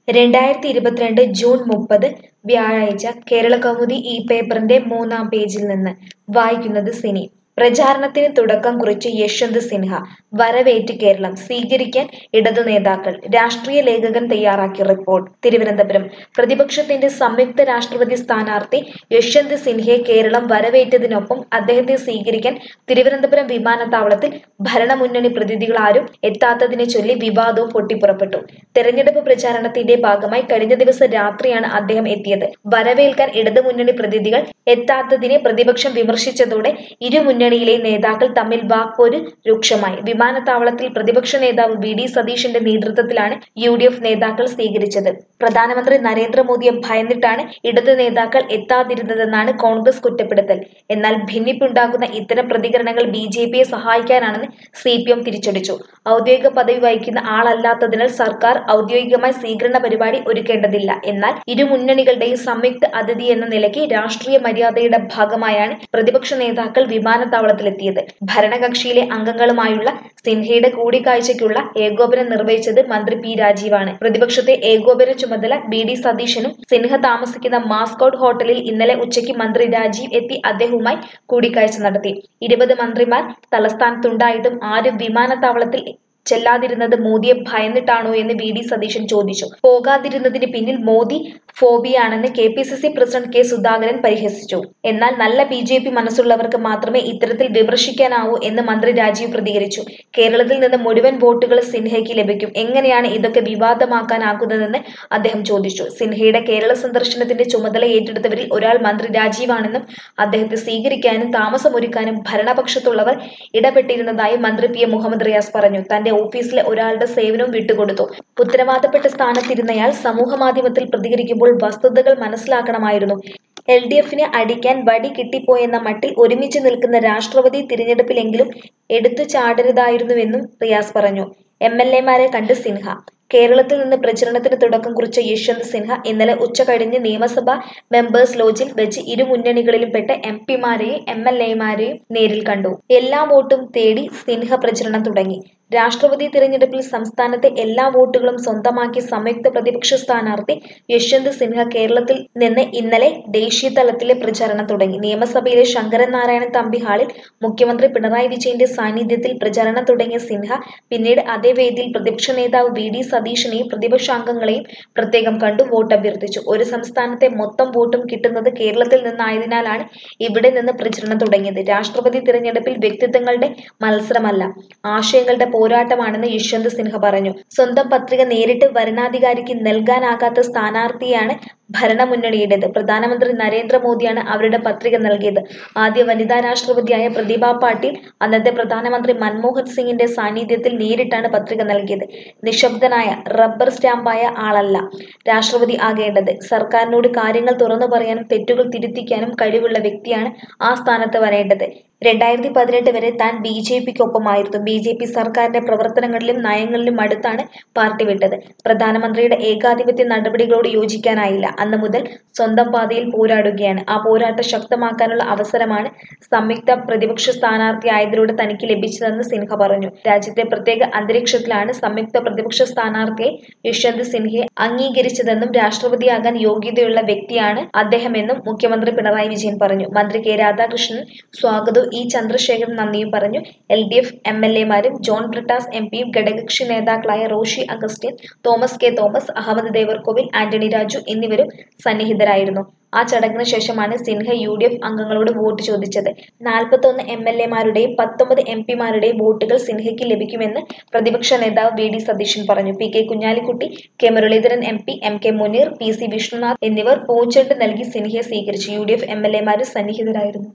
രണ്ടായിരത്തി ഇരുപത്തിരണ്ട് ജൂൺ മുപ്പത് വ്യാഴാഴ്ച കേരളകൗമുദി ഈ പേപ്പറിന്റെ മൂന്നാം പേജിൽ നിന്ന് വായിക്കുന്നത് സിനി പ്രചാരണത്തിന് തുടക്കം കുറിച്ച് യശ്വന്ത് സിൻഹ വരവേറ്റ് കേരളം സ്വീകരിക്കാൻ ഇടതു നേതാക്കൾ രാഷ്ട്രീയ ലേഖകൻ തയ്യാറാക്കിയ റിപ്പോർട്ട് തിരുവനന്തപുരം പ്രതിപക്ഷത്തിന്റെ സംയുക്ത രാഷ്ട്രപതി സ്ഥാനാർത്ഥി യശ്വന്ത് സിൻഹയെ കേരളം വരവേറ്റതിനൊപ്പം അദ്ദേഹത്തെ സ്വീകരിക്കാൻ തിരുവനന്തപുരം വിമാനത്താവളത്തിൽ ഭരണമുന്നണി പ്രതിനിധികളാരും എത്താത്തതിനെ ചൊല്ലി വിവാദവും പൊട്ടിപ്പുറപ്പെട്ടു തെരഞ്ഞെടുപ്പ് പ്രചാരണത്തിന്റെ ഭാഗമായി കഴിഞ്ഞ ദിവസം രാത്രിയാണ് അദ്ദേഹം എത്തിയത് വരവേൽക്കാൻ ഇടതുമുന്നണി പ്രതിനിധികൾ എത്താത്തതിനെ പ്രതിപക്ഷം വിമർശിച്ചതോടെ ഇരു മുന്നണിയിലെ നേതാക്കൾ തമ്മിൽ വാക്പോര് രൂക്ഷമായി വിമാനത്താവളത്തിൽ പ്രതിപക്ഷ നേതാവ് വി ഡി സതീഷിന്റെ നേതൃത്വത്തിലാണ് യു ഡി എഫ് നേതാക്കൾ സ്വീകരിച്ചത് പ്രധാനമന്ത്രി നരേന്ദ്രമോദിയെ ഭയന്നിട്ടാണ് ഇടതു നേതാക്കൾ എത്താതിരുന്നതെന്നാണ് കോൺഗ്രസ് കുറ്റപ്പെടുത്തൽ എന്നാൽ ഭിന്നിപ്പുണ്ടാകുന്ന ഇത്തരം പ്രതികരണങ്ങൾ ബി ജെ പിയെ സഹായിക്കാനാണെന്ന് സി പി എം തിരിച്ചടിച്ചു ഔദ്യോഗിക പദവി വഹിക്കുന്ന ആളല്ലാത്തതിനാൽ സർക്കാർ ഔദ്യോഗികമായി സ്വീകരണ പരിപാടി ഒരുക്കേണ്ടതില്ല എന്നാൽ ഇരു മുന്നണികളുടെയും സംയുക്ത അതിഥി എന്ന നിലയ്ക്ക് രാഷ്ട്രീയ മര്യാദയുടെ ഭാഗമായാണ് പ്രതിപക്ഷ നേതാക്കൾ വിമാനത്താവളത്തിലെത്തിയത് ഭരണകക്ഷിയിലെ അംഗങ്ങളുമായുള്ള സിൻഹയുടെ കൂടിക്കാഴ്ചയ്ക്കുള്ള ഏകോപനം നിർവഹിച്ചത് മന്ത്രി പി രാജീവാണ് പ്രതിപക്ഷത്തെ ഏകോപന ചുമതല ബി ഡി സതീശനും സിൻഹ താമസിക്കുന്ന മാസ്കോട്ട് ഹോട്ടലിൽ ഇന്നലെ ഉച്ചയ്ക്ക് മന്ത്രി രാജീവ് എത്തി അദ്ദേഹവുമായി കൂടിക്കാഴ്ച നടത്തി ഇരുപത് മന്ത്രിമാർ തലസ്ഥാനത്തുണ്ടായിട്ടും ആരും വിമാനത്താവളത്തിൽ ചെല്ലാതിരുന്നത് മോദിയെ ഭയന്നിട്ടാണോ എന്ന് വി ഡി സതീശൻ ചോദിച്ചു പോകാതിരുന്നതിന് പിന്നിൽ മോദി ഫോബിയാണെന്ന് K P C C president K Sudhakaran പരിഹസിച്ചു എന്നാൽ നല്ല ബി ജെ പി മനസ്സുള്ളവർക്ക് മാത്രമേ ഇത്തരത്തിൽ വിമർശിക്കാനാവൂ എന്ന് മന്ത്രി രാജീവ് പ്രതികരിച്ചു കേരളത്തിൽ നിന്ന് മുഴുവൻ വോട്ടുകൾ സിൻഹയ്ക്ക് ലഭിക്കും എങ്ങനെയാണ് ഇതൊക്കെ വിവാദമാക്കാനാകുന്നതെന്ന് അദ്ദേഹം ചോദിച്ചു സിൻഹയുടെ കേരള സന്ദർശനത്തിന്റെ ചുമതല ഏറ്റെടുത്തവരിൽ ഒരാൾ മന്ത്രി രാജീവാണെന്നും അദ്ദേഹത്തെ സ്വീകരിക്കാനും താമസമൊരുക്കാനും ഭരണപക്ഷത്തുള്ളവർ ഇടപെട്ടിരുന്നതായി മന്ത്രി പി എ മുഹമ്മദ് റിയാസ് പറഞ്ഞു തന്റെ ഓഫീസിലെ ഒരാളുടെ സേവനവും വിട്ടുകൊടുത്തു ഉത്തരവാദപ്പെട്ട സ്ഥാനത്തിരുന്നയാൾ സമൂഹമാധ്യമത്തിൽ പ്രതികരിക്കുമ്പോൾ വസ്തുതകൾ മനസ്സിലാക്കണമായിരുന്നു എൽ ഡി എഫിനെ അടിക്കാൻ വടി കിട്ടിപ്പോയെന്ന മട്ടിൽ ഒരുമിച്ച് നിൽക്കുന്ന രാഷ്ട്രപതി തിരഞ്ഞെടുപ്പിലെങ്കിലും എടുത്തു ചാടരുതായിരുന്നുവെന്നും റിയാസ് പറഞ്ഞു എം എൽ എമാരെ കണ്ട് സിൻഹ കേരളത്തിൽ നിന്ന് പ്രചരണത്തിന് തുടക്കം കുറിച്ച യശ്വന്ത് സിൻഹ ഇന്നലെ ഉച്ച കഴിഞ്ഞ് നിയമസഭാ മെമ്പേഴ്സ് ലോജിൽ വെച്ച് ഇരു മുന്നണികളിലും പെട്ട എം പിമാരെയും എം എൽ എമാരെയും നേരിൽ കണ്ടു എല്ലാ വോട്ടും തേടി സിൻഹ പ്രചരണം തുടങ്ങി രാഷ്ട്രപതി തിരഞ്ഞെടുപ്പിൽ സംസ്ഥാനത്തെ എല്ലാ വോട്ടുകളും സ്വന്തമാക്കിയ സംയുക്ത പ്രതിപക്ഷ സ്ഥാനാർത്ഥി യശ്വന്ത് സിൻഹ കേരളത്തിൽ നിന്ന് ഇന്നലെ ദേശീയ തലത്തിലെ പ്രചാരണം തുടങ്ങി നിയമസഭയിലെ ശങ്കരൻ നാരായണൻ തമ്പി ഹാളിൽ മുഖ്യമന്ത്രി പിണറായി വിജയന്റെ സാന്നിധ്യത്തിൽ പ്രചാരണം തുടങ്ങിയ സിൻഹ പിന്നീട് അതേ വേദിയിൽ പ്രതിപക്ഷ നേതാവ് വി ഡി സതീഷിനെയും പ്രതിപക്ഷാംഗങ്ങളെയും പ്രത്യേകം കണ്ടു വോട്ട് അഭ്യർത്ഥിച്ചു ഒരു സംസ്ഥാനത്തെ മൊത്തം വോട്ടും കിട്ടുന്നത് കേരളത്തിൽ നിന്നായതിനാലാണ് ഇവിടെ നിന്ന് പ്രചരണം തുടങ്ങിയത് രാഷ്ട്രപതി തിരഞ്ഞെടുപ്പിൽ വ്യക്തിത്വങ്ങളുടെ മത്സരമല്ല ആശയങ്ങളുടെ പോരാട്ടമാണെന്ന് യശ്വന്ത് സിൻഹ പറഞ്ഞു സ്വന്തം പത്രിക നേരിട്ട് വരണാധികാരിക്ക് നൽകാനാകാത്ത സ്ഥാനാർത്ഥിയാണ് ഭരണമുന്നണിയുടേത് പ്രധാനമന്ത്രി നരേന്ദ്രമോദിയാണ് അവരുടെ പത്രിക നൽകിയത് ആദ്യ വനിതാ രാഷ്ട്രപതിയായ പ്രതിഭ പാട്ടീൽ അന്നത്തെ പ്രധാനമന്ത്രി മൻമോഹൻ സിംഗിന്റെ സാന്നിധ്യത്തിൽ നേരിട്ടാണ് പത്രിക നൽകിയത് നിശബ്ദനായ റബ്ബർ സ്റ്റാമ്പായ ആളല്ല രാഷ്ട്രപതി ആകേണ്ടത് സർക്കാരിനോട് കാര്യങ്ങൾ തുറന്നു പറയാനും തെറ്റുകൾ തിരുത്തിക്കാനും കഴിവുള്ള വ്യക്തിയാണ് ആ സ്ഥാനത്ത് വരേണ്ടത് രണ്ടായിരത്തി പതിനെട്ട് വരെ താൻ ബി ജെ പിക്കൊപ്പമായിരുന്നു ബി ജെ പി സർക്കാരിന്റെ പ്രവർത്തനങ്ങളിലും നയങ്ങളിലും അടുത്താണ് പാർട്ടി വിട്ടത് പ്രധാനമന്ത്രിയുടെ ഏകാധിപത്യ നടപടികളോട് യോജിക്കാനായില്ല അന്ന് മുതൽ സ്വന്തം പാതയിൽ പോരാടുകയാണ് ആ പോരാട്ടം ശക്തമാക്കാനുള്ള അവസരമാണ് സംയുക്ത പ്രതിപക്ഷ സ്ഥാനാർത്ഥിയായതിലൂടെ തനിക്ക് ലഭിച്ചതെന്ന് സിൻഹ പറഞ്ഞു രാജ്യത്തെ പ്രത്യേക അന്തരീക്ഷത്തിലാണ് സംയുക്ത പ്രതിപക്ഷ സ്ഥാനാർത്ഥിയെ യശ്വന്ത് സിൻഹയെ അംഗീകരിച്ചതെന്നും രാഷ്ട്രപതിയാകാൻ യോഗ്യതയുള്ള വ്യക്തിയാണ് അദ്ദേഹമെന്നും മുഖ്യമന്ത്രി പിണറായി വിജയൻ പറഞ്ഞു മന്ത്രി കെ രാധാകൃഷ്ണൻ സ്വാഗതവും ഇ ചന്ദ്രശേഖരൻ നന്ദിയും പറഞ്ഞു L D F M L എമാരും ജോൺ ബ്രിട്ടാസ് എം പിയും ഘടകകക്ഷി നേതാക്കളായ Roshy Augustine Thomas K Thomas Ahammed Devarkovil Antony Raju എന്നിവരും സന്നിഹിതരായിരുന്നു ആ ചടങ്ങിന് ശേഷമാണ് സിൻഹ യു ഡി എഫ് അംഗങ്ങളോട് വോട്ട് ചോദിച്ചത് നാൽപ്പത്തൊന്ന് എം എൽ എമാരുടെയും പത്തൊമ്പത് എം പിമാരുടെയും വോട്ടുകൾ സിൻഹയ്ക്ക് ലഭിക്കുമെന്ന് പ്രതിപക്ഷ നേതാവ് വി ഡി സതീശൻ പറഞ്ഞു P K Kunhalikutty K Muraleedharan M P M K Muneer P C Vishnunath എന്നിവർ പൂച്ചെണ്ട് നൽകി സിൻഹയെ സ്വീകരിച്ചു U D F M L എമാരും സന്നിഹിതരായിരുന്നു